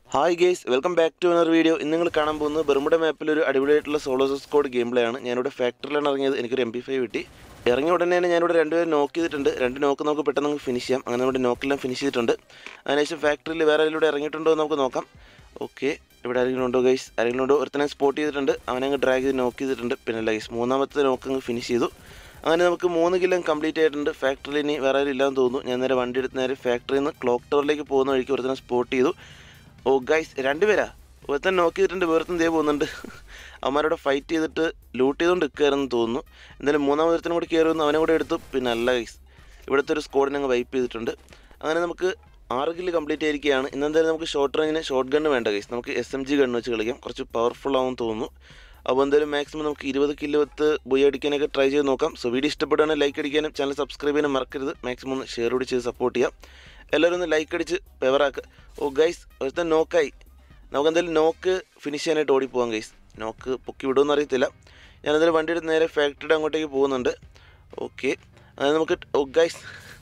hi guys welcome back to another video ഇന്ന് നിങ്ങൾ കാണാൻ പോകുന്നത് ബെർമുഡ മാപ്പിൽ ഒരു അടിപൊളിയായിട്ടുള്ള സോളോ സ്കോഡ് ഗെയിം പ്ലേ ആണ് ഞാനിവിടെ ഫാക്ടറിയിലാണ് ഇറങ്ങിയത് എനിക്കൊരു എം പി ഫൈവ് കിട്ടി ഇറങ്ങിയ ഉടനെ തന്നെ ഞാനിവിടെ രണ്ടുപേരും നോക്ക് ചെയ്തിട്ടുണ്ട് രണ്ട് നോക്ക് നമുക്ക് പെട്ടെന്ന് നമുക്ക് ഫിനിഷ് ചെയ്യാം അങ്ങനെ നമ്മുടെ നോക്കെല്ലാം ഫിനിഷ് ചെയ്തിട്ടുണ്ട് അതിനുശേഷം ഫാക്ടറിയിൽ വേറെ ആരെങ്കിലും ഇവിടെ ഇറങ്ങിയിട്ടുണ്ടോ എന്ന് നമുക്ക് നോക്കാം ഓക്കെ ഇവിടെ ആരെങ്കിലും ഉണ്ടോ ഗൈസ് ആരെങ്കിലും ഉണ്ടോ ഒരുത്തനെ സ്പോട്ട് ചെയ്തിട്ടുണ്ട് അവനെ അങ്ങ് ഡ്രാഗ് ചെയ്ത് നോക്ക് ചെയ്തിട്ടുണ്ട് പിന്നെ ഗൈസ് മൂന്നാമത്തെ നോക്ക് അങ്ങ് ഫിനിഷ് ചെയ്തു അങ്ങനെ നമുക്ക് മൂന്ന് കിലോ കംപ്ലീറ്റ് ആയിട്ടുണ്ട് ഫാക്ടറിയിൽ ഇനി വേറെ ആരും ഇല്ലാന്ന് തോന്നുന്നു ഞാൻ നേരെ വണ്ടി എടുത്ത് നേരെ ഫാക്ടറിയിൽ നിന്ന് ക്ലോക്ക് ടവറിലേക്ക് പോകുന്ന വഴിക്ക് ഒരുത്തനെ സ്പോട്ട് ചെയ്തു ഓ ഗൈസ് രണ്ടുപേരാ ഒരുത്തൻ നോക്കി ചെയ്തിട്ടുണ്ട് വേർത്തും ദേ പോകുന്നുണ്ട് അവന്മാരോട് ഫൈറ്റ് ചെയ്തിട്ട് ലൂട്ട് ചെയ്തുകൊണ്ട് നിൽക്കുകയായിരുന്നു തോന്നുന്നു എന്തായാലും മൂന്നാം ഒരുത്തനും കൂടി കയറി വന്നു അവനെ കൂടെ എടുത്തു പിന്നെ അല്ല ഗൈസ് ഇവിടുത്തെ ഒരു സ്ക്വാഡിനെ അങ്ങ് വൈപ്പ് ചെയ്തിട്ടുണ്ട് അങ്ങനെ നമുക്ക് ആറ് കില്ല് കംപ്ലീറ്റ് ആയിരിക്കുകയാണ് ഇന്നെന്തായാലും നമുക്ക് ഷോർട്ട് റേഞ്ചിന് ഷോർട്ട് ഗണ്ണ് വേണ്ട ഗൈസ് നമുക്ക് എസ് എം ജി ഗണ്ണ് വെച്ച് കളിക്കാം കുറച്ച് പവർഫുൾ ആവും തോന്നുന്നു അപ്പോൾ എന്തായാലും മാക്സിമം നമുക്ക് ഇരുപത് കിലോ വെത്ത് ബുയ അടിക്കാനൊക്കെ ട്രൈ ചെയ്ത് നോക്കാം സോ വീഡിയോ ഇഷ്ടപ്പെടുകയാണെങ്കിൽ ലൈക്ക് അടിക്കാനും ചാനൽ സബ്സ്ക്രൈബ് ചെയ്യാനും മറക്കരുത് മാക്സിമം ഒന്ന് ഷെയർ കൂടി ചെയ്ത് സപ്പോർട്ട് ചെയ്യാം എല്ലാവരും ഒന്ന് ലൈക്ക് അടിച്ച് പെവറാക്കുക ഓ ഗൈസ് ഒരുത്തൻ നോക്കായി നമുക്ക് എന്തായാലും നോക്ക് ഫിനിഷ് ചെയ്യാനായിട്ട് ഓടിപ്പോവാം ഗൈസ് നോക്ക് പൊക്കി വിടുമെന്ന് അറിയത്തില്ല ഞാൻ എന്തായാലും വണ്ടി എടുത്ത് നേരെ ഫാക്ടറിയുടെ അങ്ങോട്ടേക്ക് പോകുന്നുണ്ട് ഓക്കെ അത് നമുക്ക് ഓ ഗൈസ്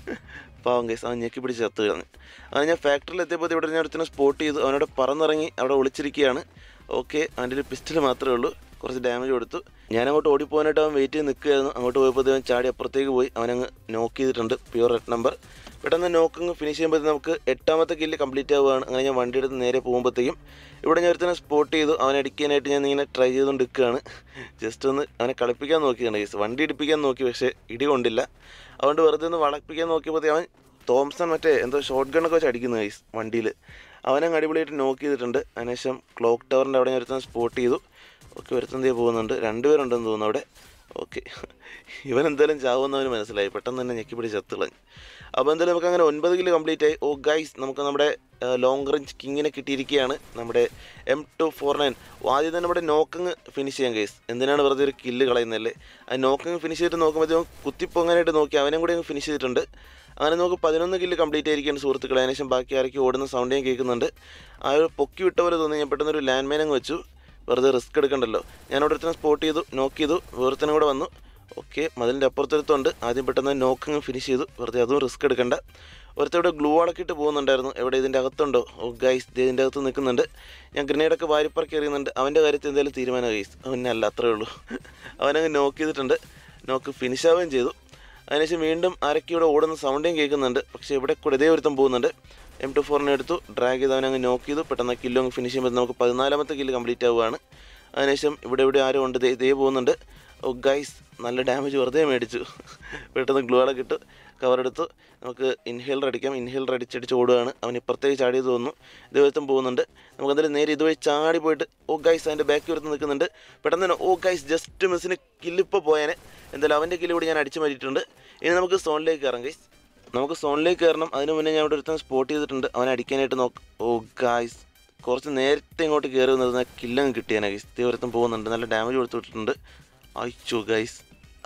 പാവം ഗൈസ് അവൻ ഞെക്കി പിടിച്ച് ചത്ത് കളഞ്ഞു അത് ഞാൻ ഫാക്ടറിയിൽ എത്തിയപ്പോൾ ഇവിടെ ഞാൻ ഒരുത്തിനെ സ്പോട്ട് ചെയ്തു അവനോട് പറന്നിറങ്ങി അവിടെ ഒളിച്ചിരിക്കുകയാണ് ഓക്കെ അവൻ്റെ ഒരു പിസ്റ്റൽ മാത്രമേ ഉള്ളൂ കുറച്ച് ഡാമേജ് കൊടുത്തു ഞാൻ അങ്ങോട്ട് ഓടിപ്പോകാനായിട്ട് അവൻ വെയിറ്റ് ചെയ്ത് നിൽക്കുകയായിരുന്നു അങ്ങോട്ട് പോയപ്പോൾ അവൻ ചാടി അപ്പുറത്തേക്ക് പോയി അവനങ്ങ് നോക്ക് ചെയ്തിട്ടുണ്ട് പ്യുവർ റെഡ് നമ്പർ പെട്ടെന്ന് നോക്കങ്ങ് ഫിനിഷ് ചെയ്യുമ്പോഴത്തേക്കും നമുക്ക് എട്ടാമത്തെ കില്ല് കംപ്ലീറ്റ് ആവുകയാണ് അങ്ങനെ ഞാൻ വണ്ടി എടുത്ത് നേരെ പോകുമ്പോഴത്തേക്കും ഇവിടെ ഞാൻ ഒരുത്തനെ സ്പോട്ട് ചെയ്തു അവനെ അടിക്കാനായിട്ട് ഞാൻ ഇങ്ങനെ ട്രൈ ചെയ്തുകൊണ്ട് നിൽക്കുകയാണ് ജസ്റ്റ് ഒന്ന് അവനെ കളിപ്പിക്കാൻ നോക്കിയാണ് കേസ് വണ്ടി ഇടിപ്പിക്കാൻ നോക്കി പക്ഷേ ഇടി കൊണ്ടില്ല അതുകൊണ്ട് വെറുതെ ഒന്ന് വളപ്പിക്കാൻ നോക്കിയപ്പോഴത്തേ അവൻ തോംസൺ മറ്റേ എന്തോ ഷോർട്ട് ഗണ്ണൊക്കെ വെച്ച് അടിക്കുന്നു ഗൈസ് വണ്ടിയിൽ അവനങ്ങ് അടിപൊളിയായിട്ട് നോക്ക് ചെയ്തിട്ടുണ്ട് അതിനുശേഷം ക്ലോക്ക് ടവറിൻ്റെ അവിടെ ഞാൻ ഒരുത്തൻ സ്പോട്ട് ചെയ്തു ഓക്കെ ഒരുത്തൻ തീ പോകുന്നുണ്ട് രണ്ടുപേരുണ്ടെന്ന് തോന്നുന്നു അവിടെ ഓക്കെ ഇവൻ എന്തായാലും ചാവുമെന്ന് മനസ്സിലായി പെട്ടെന്ന് തന്നെ ഞെക്കി പിടിച്ച് ചത്തുകളഞ്ഞു അപ്പോൾ എന്തായാലും നമുക്ക് അങ്ങനെ ഒൻപത് കിലോ കംപ്ലീറ്റ് ആയി ഓ ഗൈസ് നമുക്ക് നമ്മുടെ ലോങ് റേഞ്ച് കിങ്ങിനെ കിട്ടിയിരിക്കുകയാണ് നമ്മുടെ എം ടു ഫോർ നയൻ ആദ്യം തന്നെ നമ്മുടെ നോക്കങ്ങ് ഫിനിഷ് ചെയ്യാം ഗൈസ് എന്തിനാണ് വെറുതെ ഒരു കില്ല് കളയുന്നതല്ലേ ആ നോക്കങ്ങ് ഫിനിഷ് ചെയ്തിട്ട് നോക്കുമ്പോഴത്തേക്കും കുത്തിപ്പൊങ്ങാനായിട്ട് നോക്കി അവനും കൂടി അങ്ങ് ഫിനിഷ് ചെയ്തിട്ടുണ്ട് അങ്ങനെ നമുക്ക് പതിനൊന്ന് കില്ല് കംപ്ലീറ്റ് ആയിരിക്കുകയാണ് സുഹൃത്തുക്കളെ അതിനുശേഷം ബാക്കി ആരൊക്കെ ഓടുന്ന സൗണ്ട് ഞാൻ കേൾക്കുന്നുണ്ട് ആ ഒരു പൊക്കി വിട്ട പോലെ തോന്നി ഞാൻ പെട്ടെന്ന് ഒരു ലാൻഡ് മൈൻ അങ്ങ് വെച്ചു വെറുതെ റിസ്ക് എടുക്കണ്ടല്ലോ ഞാൻ ഓരോരുത്തരും സ്പോട്ട് ചെയ്തു നോക്ക് ചെയ്തു വേറൊരുത്തനും കൂടെ വന്നു ഓക്കെ മതിലിൻ്റെ അപ്പുറത്തൊരുത്തുണ്ട് ആദ്യം പെട്ടെന്ന് നോക്കിങ് ഫിനിഷ് ചെയ്തു വെറുതെ അതും റിസ്ക് എടുക്കണ്ട ഒരുത്തവിടെ ഗ്ലൂ ആളക്കിട്ട് പോകുന്നുണ്ടായിരുന്നു എവിടെ ഇതിൻ്റെ അകത്തുണ്ടോ ഓ ഗൈസ് ഇതിൻ്റെ അകത്ത് നിൽക്കുന്നുണ്ട് ഞാൻ ഗ്രനേഡൊക്കെ വാരിപ്പറക്കി എറിയുന്നുണ്ട് അവൻ്റെ കാര്യത്തിൽ എന്തായാലും തീരുമാനം ഗൈസ് അവനല്ല അത്രേ ഉള്ളൂ അവനങ്ങ് നോക്ക് ചെയ്തിട്ടുണ്ട് നോക്ക് ഫിനിഷ് ആവുകയും ചെയ്തു അതിനുശേഷം വീണ്ടും ആരൊക്കെ ഇവിടെ ഓടുന്ന സൗണ്ടും കേൾക്കുന്നുണ്ട് പക്ഷേ ഇവിടെ കൂടെ ഇതേ ഒരുത്തം പോകുന്നുണ്ട് എം ടു ഫോറിനെ എടുത്തു ഡ്രാഗ് ചെയ്ത് അവനങ്ങ് നോക്ക് ചെയ്തു പെട്ടെന്ന് കില്ലോ അങ്ങ് ഫിനിഷ് ചെയ്യുമ്പോൾ നമുക്ക് പതിനാലാമത്തെ കില്ല് കംപ്ലീറ്റ് ആവുകയാണ് അതിനുശേഷം ഇവിടെ ഇവിടെ ആരും ഉണ്ട് ദേ ദേ പോകുന്നുണ്ട് ഓ ഗൈസ് നല്ല ഡാമേജ് വെറുതെ മേടിച്ചു പെട്ടെന്ന് ഗ്ലൂളെ കിട്ടു കവർ എടുത്തു നമുക്ക് ഇൻഹേലർ അടിക്കാം ഇൻഹേലർ അടിച്ചടിച്ച് ഓടുകയാണ് അവൻ ഇപ്പുറത്തേക്ക് ചാടിയത് തോന്നുന്നു ഇതുവരത്തും പോകുന്നുണ്ട് നമുക്ക് എന്തായാലും നേരെ ഇതുവഴി ചാടി പോയിട്ട് ഓ ഗൈസ് അതിൻ്റെ ബാക്ക് വരുത്ത് നിൽക്കുന്നുണ്ട് പെട്ടെന്ന് തന്നെ ഓ ഗൈസ് ജസ്റ്റ് മിസ്സിന് കില്ലിപ്പോൾ പോയാനെ എന്തായാലും അവൻ്റെ കില്ല് കൂടി ഞാൻ അടിച്ചു മാറ്റിയിട്ടുണ്ട് ഇനി നമുക്ക് സോണിലേക്ക് കയറാം ഗൈസ് നമുക്ക് സോണിലേക്ക് കയറണം അതിന് മുന്നേ ഞാൻ ഇവിടെ ഒരുത്തൻ സ്പോട്ട് ചെയ്തിട്ടുണ്ട് അവനെ അടിക്കാനായിട്ട് നോക്ക് ഓ ഗായ്സ് കുറച്ച് നേരത്തെ ഇങ്ങോട്ട് കയറി വന്നത് കില്ലങ്ങ് കിട്ടിയാനെ ഗൈസ് തീവരത്തും പോകുന്നുണ്ട് നല്ല ഡാമേജ് കൊടുത്തിട്ടുണ്ട് അയച്ചു ഗൈസ്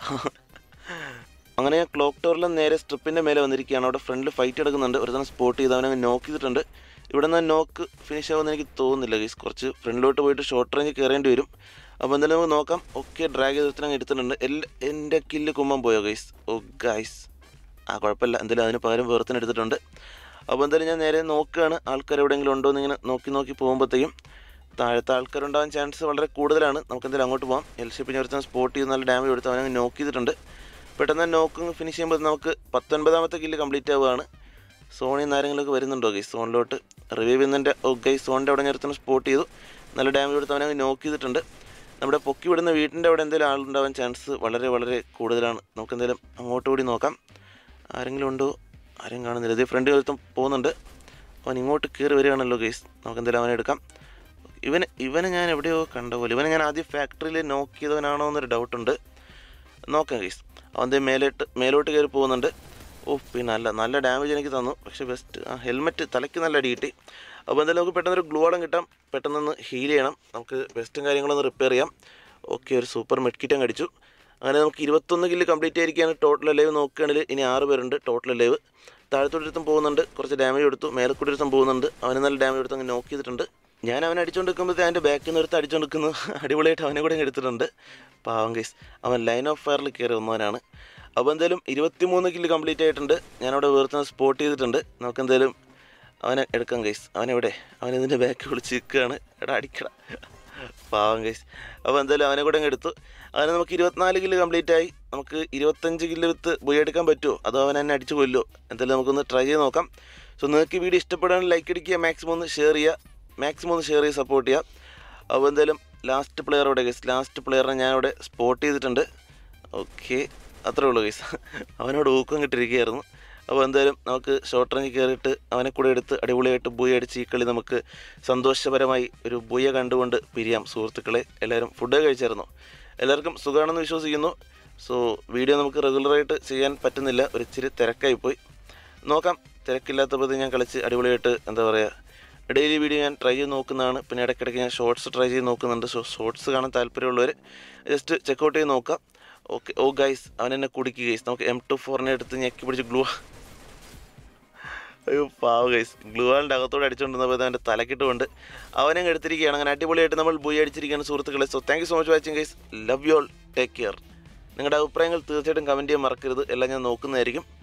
അങ്ങനെ ഞാൻ ക്ലോക്ക് ടവറിലും നേരെ സ്ട്രിപ്പിൻ്റെ മേലെ വന്നിരിക്കുകയാണ് അവിടെ ഫ്രണ്ടിൽ ഫൈറ്റ് എടുക്കുന്നുണ്ട് ഒരുത്തന്നെ സ്പോട്ട് ചെയ്ത് അവനെ നോക്ക് ചെയ്തിട്ടുണ്ട് ഇവിടെ നിന്ന് നോക്ക് ഫിനിഷ് ആവുമെന്ന് എനിക്ക് തോന്നുന്നില്ല ഗൈസ് കുറച്ച് ഫ്രണ്ടിലോട്ട് പോയിട്ട് ഷോർട്ട് റേഞ്ച് കയറേണ്ടി വരും അപ്പോൾ എന്തായാലും നമുക്ക് നോക്കാം ഓക്കെ ഡ്രാഗ് ചെയ്തിട്ട് എടുത്തിട്ടുണ്ട് എല്ലാ എൻ്റെ കില്ല് കുമ്മം പോയോ ഗൈസ് ഓ ഗൈസ് ആ കുഴപ്പമില്ല എന്തായാലും അതിന് പകരം വേർത്തിന് എടുത്തിട്ടുണ്ട് അപ്പോൾ എന്തായാലും ഞാൻ നേരെ നോക്കുകയാണ് ആൾക്കാർ എവിടെയെങ്കിലും ഉണ്ടോ എന്ന് ഇങ്ങനെ നോക്കി നോക്കി പോകുമ്പോഴത്തേക്കും താഴത്തെ ആൾക്കാരുണ്ടാകാൻ ചാൻസ് വളരെ കൂടുതലാണ് നമുക്ക് എന്തായാലും അങ്ങോട്ട് പോകാം എൽ ഷേപ്പ് ഞാൻ ഒരുത്തൻ സ്പോട്ട് ചെയ്ത് നല്ല ഡാമേജ് കൊടുത്ത് അവനെ നോക്ക് ചെയ്തിട്ടുണ്ട് പെട്ടെന്ന് നോക്കിങ് ഫിനിഷ് ചെയ്യുമ്പോൾ നമുക്ക് പത്തൊൻപതാമത്തെ കില്ല് കംപ്ലീറ്റ് ആവുകയാണ് സോണിൽ നിന്ന് ആരെങ്കിലുമൊക്കെ വരുന്നുണ്ടോ ഗൈസ് സോണിലോട്ട് റിവ്യൂ ചെയ്യുന്നതിൻ്റെ ഓ ഗൈസ് സോണിൻ്റെ അവിടെ ഞാൻ ഒരുത്തൻ സ്പോട്ട് ചെയ്തു നല്ല ഡാമേജ് കൊടുത്ത് അവനെ നോക്ക് ചെയ്തിട്ടുണ്ട് നമ്മുടെ പൊക്കി വിടുന്ന വീട്ടിൻ്റെ അവിടെ എന്തെങ്കിലും ആളുണ്ടാവാൻ ചാൻസ് വളരെ വളരെ കൂടുതലാണ് നമുക്ക് എന്തെങ്കിലും അങ്ങോട്ട് കൂടി നോക്കാം ആരെങ്കിലും ഉണ്ടോ ആരും കാണുന്നില്ല ഇതേ ഫ്രണ്ട് ഒരുത്തം പോകുന്നുണ്ട് അവൻ ഇങ്ങോട്ട് കയറി വരികയാണല്ലോ ഗൈസ് നമുക്ക് എന്തായാലും അവനെ എടുക്കാം ഇവന് ഇവനെ ഞാൻ എവിടെയോ കണ്ട പോലെ ഇവനെ ഞാൻ ആദ്യം ഫാക്ടറിയിൽ നോക്ക് ചെയ്തവനാണോ എന്നൊരു ഡൗട്ടുണ്ട് നോക്കാം ഗൈസ് അവൻ്റെ മേലോട്ട് മേലോട്ട് കയറി പോകുന്നുണ്ട് ഓ പിന്നെ അല്ല നല്ല ഡാമേജ് എനിക്ക് തന്നു പക്ഷേ ബെസ്റ്റ് ആ ഹെൽമെറ്റ് തലയ്ക്ക് നല്ല അടി കിട്ടി അപ്പോൾ എന്തായാലും നമുക്ക് പെട്ടെന്നൊരു ഗ്ലൂ അടം കിട്ടാം പെട്ടെന്നൊന്ന് ഹീൽ ചെയ്യണം നമുക്ക് വെസ്റ്റും കാര്യങ്ങളൊന്ന് റിപ്പയർ ചെയ്യാം ഓക്കെ ഒരു സൂപ്പർ മെഡ്കിറ്റ് അടിച്ചു അങ്ങനെ നമുക്ക് ഇരുപത്തൊന്ന് കില്ല് കംപ്ലീറ്റ് ആയിരിക്കുകയാണ് ടോട്ടൽ ലൈവ് നോക്കുകയാണെങ്കിൽ ഇനി ആറ് പേരുണ്ട് ടോട്ടൽ ലൈവ് താഴത്തോടൊരുത്തം പോകുന്നുണ്ട് കുറച്ച് ഡാമേജ് കൊടുത്തു മേലക്കൂടി ഒരുത്തം പോകുന്നുണ്ട് അവന് നല്ല ഡാമേജ് കൊടുത്ത് അങ്ങ് നോക്ക് ചെയ്തിട്ടുണ്ട് ഞാൻ അവനെ അടിച്ചുകൊണ്ട് നിൽക്കുമ്പോഴത്തേ അതിൻ്റെ ബാക്കിൽ നിന്ന് ഒരുത്ത് അടിച്ചുകൊണ്ട് നിൽക്കുന്നു അടിപൊളിയായിട്ട് അവനെ കൂടെ അങ്ങ് എടുത്തിട്ടുണ്ട് പാവം കേസ് അവൻ ലൈൻ ഓഫ് ഫയറിൽ കയറി വന്നവനാണ് അപ്പോൾ എന്തായാലും ഇരുപത്തിമൂന്ന് കില്ല് കംപ്ലീറ്റ് ആയിട്ടുണ്ട് ഞാനവിടെ വേർത്തുന്ന സ്പോട്ട് ചെയ്തിട്ടുണ്ട് നമുക്ക് എന്തായാലും അവനെ എടുക്കാം ഗൈസ് അവനെവിടെ അവൻ ഇതിൻ്റെ ബാക്ക് വിളിച്ച് നിൽക്കുകയാണ് എടാ അടിക്കട പാവം ഗൈസ് അപ്പോൾ എന്തായാലും അവനെ കൂടെ അങ്ങ് എടുത്തു അവനെ നമുക്ക് ഇരുപത്തിനാല് കില്ല് കംപ്ലീറ്റ് ആയി നമുക്ക് ഇരുപത്തഞ്ച് കില്ല് വിത്ത് ബുയ എടുക്കാൻ പറ്റുമോ അതോ അവൻ എന്നെ അടിച്ചു കൊല്ലുമോ എന്തായാലും നമുക്കൊന്ന് ട്രൈ ചെയ്ത് നോക്കാം സോ നിങ്ങൾക്ക് ഈ വീഡിയോ ഇഷ്ടപ്പെടുകയാണെങ്കിൽ ലൈക്ക് അടിക്കുക മാക്സിമം ഒന്ന് ഷെയർ ചെയ്യുക മാക്സിമം ഒന്ന് ഷെയർ ചെയ്ത് സപ്പോർട്ട് ചെയ്യുക അപ്പോൾ എന്തായാലും ലാസ്റ്റ് പ്ലെയർ ഇവിടെ ഗൈസ് ലാസ്റ്റ് പ്ലെയറിനെ ഞാൻ ഇവിടെ സ്പോട്ട് ചെയ്തിട്ടുണ്ട് ഓക്കെ അത്രേ ഉള്ളൂ ഗൈസ് അവനോട് ഊക്കം കിട്ടിയിരിക്കുകയായിരുന്നു അപ്പോൾ എന്തായാലും നമുക്ക് ഷോർട്ട് റേഞ്ച് കയറിയിട്ട് അവനെ കൂടെ എടുത്ത് അടിപൊളിയായിട്ട് ബുയ അടിച്ച് ഈ കളി നമുക്ക് സന്തോഷപരമായി ഒരു ബുയ കണ്ടുകൊണ്ട് പിരിയാം സുഹൃത്തുക്കളെ എല്ലാവരും ഫുഡ് കഴിച്ചായിരുന്നു എല്ലാവർക്കും സുഖമാണെന്ന് വിശ്വസിക്കുന്നു സോ വീഡിയോ നമുക്ക് റെഗുലറായിട്ട് ചെയ്യാൻ പറ്റുന്നില്ല ഒരു ഇച്ചിരി തിരക്കായിപ്പോയി നോക്കാം തിരക്കില്ലാത്തപ്പോൾ ഞാൻ കളിച്ച് അടിപൊളിയായിട്ട് എന്താ പറയുക ഡെയിലി വീഡിയോ ഞാൻ ട്രൈ ചെയ്ത് നോക്കുന്നതാണ് പിന്നെ ഇടയ്ക്കിടയ്ക്ക് ഞാൻ ഷോർട്സ് ട്രൈ ചെയ്ത് നോക്കുന്നുണ്ട് സോ ഷോർട്സ് കാണാൻ താല്പര്യമുള്ളവർ ജസ്റ്റ് ചെക്കൗട്ട് ചെയ്ത് നോക്കാം ഓക്കെ ഓ ഗൈസ് അവൻ എന്നെ കുടുക്കി ഗൈസ് നമുക്ക് എം ടു ഫോറിനെ എടുത്ത് ഞെക്കി പിടിച്ച് ഗ്ലൂ അയ്യോ പാവ ഗൈസ് ഗ്ലൂവാളിൻ്റെ അകത്തോടെ അടിച്ചുകൊണ്ടിരുന്നപ്പോൾ അവൻ്റെ തലക്കിട്ടുകൊണ്ട് അവനെ എടുത്തിരിക്കുകയാണ് അങ്ങനെ അടിപൊളിയായിട്ട് നമ്മൾ ബുയി അടിച്ചിരിക്കുകയാണ് സുഹൃത്തുക്കളെ so thank you so much watching guys love you all take care നിങ്ങളുടെ അഭിപ്രായങ്ങൾ തീർച്ചയായിട്ടും കമൻറ്റ് ചെയ്യാൻ മറക്കരുത് എല്ലാം ഞാൻ നോക്കുന്നതായിരിക്കും